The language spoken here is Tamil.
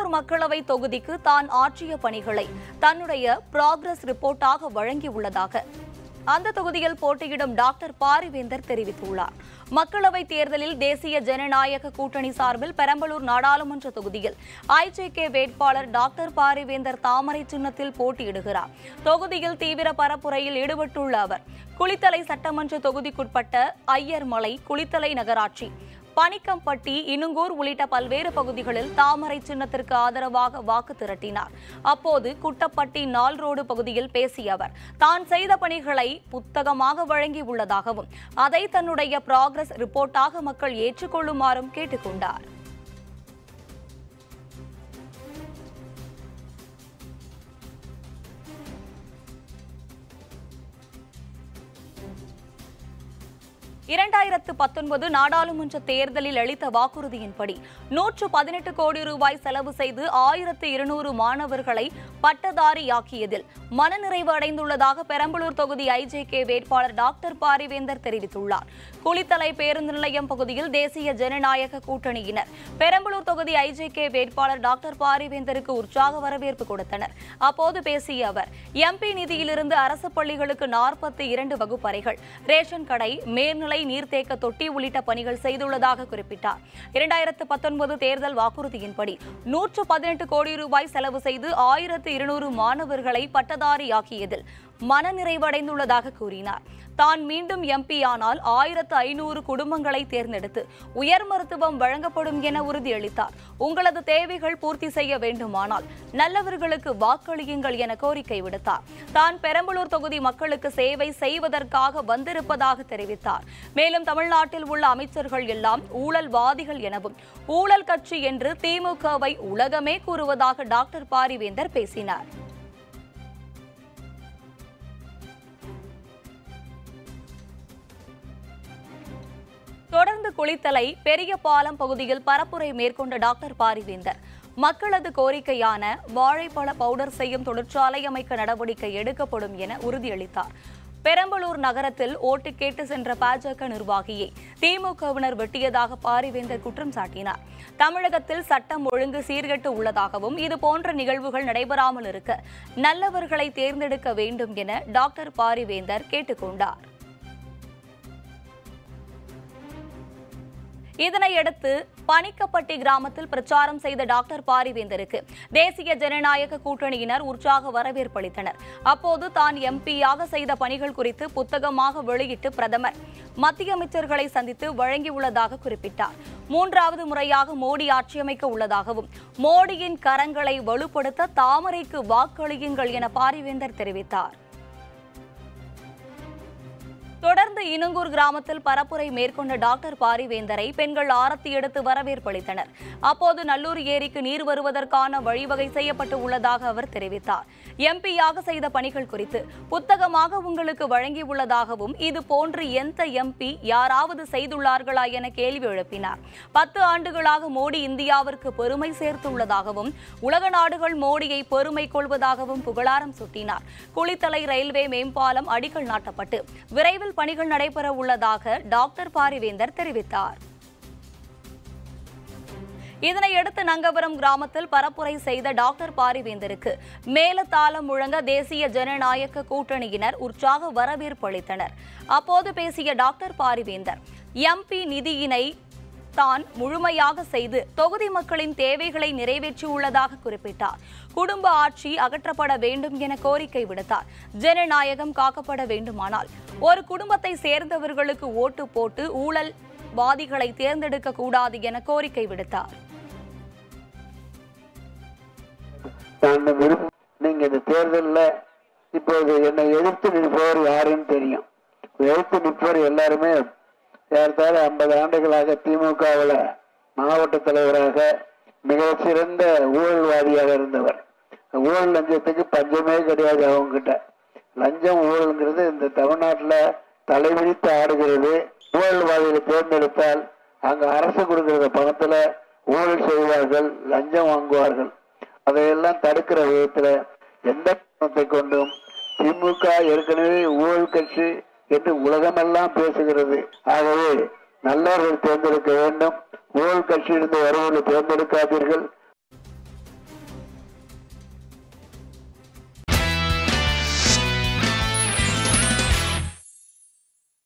பெரம்பலூர் மக்களவை தொகுதிக்கு தான் ஆற்றிய பணிகளை தன்னுடைய ப்ராக்ரஸ் ரிப்போர்ட்டாக வழங்கியுள்ளதாக அந்த தொகுதியில் போட்டியிடும் டாக்டர் பாரிவேந்தர் தெரிவித்துள்ளார் மக்களவை தேர்தலில் தேசிய ஜனநாயக கூட்டணி சார்பில் பெரம்பலூர் நாடாளுமன்ற தொகுதியில் ஐஜேகே வேட்பாளர் டாக்டர் பாரிவேந்தர் தாமரை சின்னத்தில் போட்டியிடுகிறார் தொகுதியில் தீவிர பரப்புரையில் ஈடுபட்டுள்ள அவர் குளித்தலை சட்டமன்ற தொகுதிக்குட்பட்ட ஐயர்மலை குளித்தலை நகராட்சி பனிக்கம்பட்டி இனுங்கூர் உள்ளிட்ட பல்வேறு பகுதிகளில் தாமரை சின்னத்திற்கு ஆதரவாக வாக்கு திரட்டினார் அப்போது குட்டப்பட்டி நால் ரோடு பகுதியில் பேசிய அவர் தான் செய்த பணிகளை புத்தகமாக வழங்கியுள்ளதாகவும் அதை தன்னுடைய ப்ராக்ரஸ் ரிப்போர்ட்டாக மக்கள் ஏற்றுக்கொள்ளுமாறும் கேட்டுக்கொண்டார் இரண்டாயிரத்து பத்தொன்பது நாடாளுமன்ற தேர்தலில் அளித்த வாக்குறுதியின்படி நூற்று பதினெட்டு கோடி ரூபாய் செலவு செய்து ஆயிரத்து இருநூறு மாணவர்களை பட்டதாரியாக்கியதில் மனநிறைவு அடைந்துள்ளதாக பெரம்பலூர் தொகுதி ஐஜேகே வேட்பாளர் டாக்டர் பாரிவேந்தர் தெரிவித்துள்ளார் குளித்தலை பேருந்து நிலையம் பகுதியில் தேசிய ஜனநாயக கூட்டணியினர் பெரம்பலூர் தொகுதி ஐஜேகே வேட்பாளர் டாக்டர் பாரிவேந்தருக்கு உற்சாக வரவேற்பு கொடுத்தனர் அப்போது பேசிய அவர் எம்பி நிதியிலிருந்து அரசு பள்ளிகளுக்கு நாற்பத்தி இரண்டு வகுப்பறைகள் ரேஷன் கடை மேல்நிலை நீர்த்தேக்க தொட்டி உள்ளிட்ட பணிகள் செய்துள்ளதாக குறிப்பிட்டார் இரண்டாயிரத்து பத்தொன்பது தேர்தல் வாக்குறுதியின்படி நூற்று பதினெட்டு கோடி ரூபாய் செலவு செய்து ஆயிரத்து இருநூறு மாணவர்களை பட்டதாரியாக்கியதில் மனநிறைவடைந்துள்ளதாக கூறினார் தான் மீண்டும் எம்பி ஆனால் ஆயிரத்து ஐநூறு குடும்பங்களை தேர்ந்தெடுத்து உயர் மருத்துவம் வழங்கப்படும் என உறுதியளித்தார் உங்களது தேவைகள் பூர்த்தி செய்ய வேண்டுமானால் நல்லவர்களுக்கு வாக்களியுங்கள் என கோரிக்கை விடுத்தார் தான் பெரம்பலூர் தொகுதி மக்களுக்கு சேவை செய்வதற்காக வந்திருப்பதாக தெரிவித்தார் மேலும் தமிழ்நாட்டில் உள்ள அமைச்சர்கள் எல்லாம் ஊழல்வாதிகள் எனவும் ஊழல் கட்சி என்று திமுகவை உலகமே கூறுவதாக டாக்டர் பாரிவேந்தர் பேசினார் தொடர்ந்து குளித்தலை பெரிய பாலம் பகுதியில் பரப்புரை மேற்கொண்ட டாக்டர் பாரிவேந்தர் மக்களது கோரிக்கையான வாழைப்பழ பவுடர் செய்யும் தொழிற்சாலை அமைக்க நடவடிக்கை எடுக்கப்படும் என உறுதியளித்தார் பெரம்பலூர் நகரத்தில் ஓட்டு கேட்டு சென்ற பாஜக நிர்வாகியை திமுகவினர் வெட்டியதாக பாரிவேந்தர் குற்றம் சாட்டினார் தமிழகத்தில் சட்டம் ஒழுங்கு சீர்கெட்டு உள்ளதாகவும் இது போன்ற நிகழ்வுகள் நடைபெறாமல் இருக்க நல்லவர்களை தேர்ந்தெடுக்க வேண்டும் என டாக்டர் பாரிவேந்தர் கேட்டுக்கொண்டார் இதனையடுத்து பனிக்கப்பட்டி கிராமத்தில் பிரச்சாரம் செய்த டாக்டர் பாரிவேந்தருக்கு தேசிய ஜனநாயக கூட்டணியினர் உற்சாக வரவேற்பு அளித்தனர் அப்போது தான் எம்பியாக செய்த பணிகள் குறித்து புத்தகமாக வெளியிட்டு பிரதமர் மத்திய அமைச்சர்களை சந்தித்து வழங்கியுள்ளதாக குறிப்பிட்டார் மூன்றாவது முறையாக மோடி ஆட்சியமைக்க உள்ளதாகவும் மோடியின் கரங்களை வலுப்படுத்த தாமரைக்கு வாக்களியுங்கள் என பாரிவேந்தர் தெரிவித்தார் தொடர்ந்து இனுங்கூர் கிராமத்தில் பரப்புரை மேற்கொண்ட டாக்டர் பாரிவேந்தரை பெண்கள் ஆரத்தி எடுத்து வரவேற்பளித்தனர் அப்போது நல்லூர் ஏரிக்கு நீர் வருவதற்கான வழிவகை செய்யப்பட்டு உள்ளதாக அவர் தெரிவித்தார் எம்பியாக செய்த பணிகள் குறித்து புத்தகமாக உங்களுக்கு வழங்கியுள்ளதாகவும் இது போன்று எந்த எம்பி யாராவது செய்துள்ளார்களா என கேள்வி எழுப்பினார் பத்து ஆண்டுகளாக மோடி இந்தியாவிற்கு பெருமை சேர்த்துள்ளதாகவும் உலக நாடுகள் மோடியை பெருமை கொள்வதாகவும் புகழாரம் சூட்டினார் குளித்தலை ரயில்வே மேம்பாலம் அடிக்கல் நாட்டப்பட்டு விரைவில் பணிகள் நடைபெற உள்ளதாக டாக்டர் பாரிவேந்தர் தெரிவித்தார் இதனையடுத்து நங்கவரம் கிராமத்தில் பரப்புரை செய்த டாக்டர் பாரிவேந்தருக்கு மேலதாளம் முழங்க தேசிய ஜனநாயக கூட்டணியினர் உற்சாக வரவேற்பு அளித்தனர் அப்போது பேசிய டாக்டர் பாரிவேந்தர் எம்பி நிதியினை தான் முழுமையாக செய்து தொகுதி மக்களின் தேவைகளை நிறைவேற்றியுள்ளதாக குறிப்பிட்டார் குடும்ப ஆட்சி அகற்றப்பட வேண்டும் என கோரிக்கை விடுத்தார் ஜனநாயகம் காக்கப்பட வேண்டுமானால் ஒரு குடும்பத்தை சேர்ந்தவர்களுக்கு ஓட்டு போட்டு ஊழல் வாதிகளை தேர்ந்தெடுக்க கூடாது என கோரிக்கை விடுத்தார் நான் விரும்ப நீங்க இந்த தேர்தல்ல இப்போது என்னை எதிர்த்து நிற்பவர் யாருன்னு தெரியும் எதிர்த்து நிற்பவர் எல்லாருமே ஏறத்தாழ ஐம்பது ஆண்டுகளாக திமுகவில் மாவட்ட தலைவராக மிக சிறந்த ஊழல்வாதியாக இருந்தவர் ஊழல் லஞ்சத்துக்கு பஞ்சமே கிடையாது அவங்க கிட்ட லஞ்சம் ஊழல்ங்கிறது இந்த தமிழ்நாட்டில் தலைவிரித்து ஆடுகிறது ஊழல்வாதிகளை தேர்ந்தெடுத்தால் அங்க அரசு கொடுக்கிற பணத்துல ஊழல் செய்வார்கள் லஞ்சம் வாங்குவார்கள் அதையெல்லாம் தடுக்கிற விதத்துல எந்த பணத்தை கொண்டும் திமுக ஏற்கனவே ஊழல் கட்சி என்று உலகமெல்லாம் பேசுகிறது ஆகவே நல்லவர்கள் தேர்ந்தெடுக்க வேண்டும் ஊழல் கட்சியிலிருந்து வருவதை தேர்ந்தெடுக்காதீர்கள்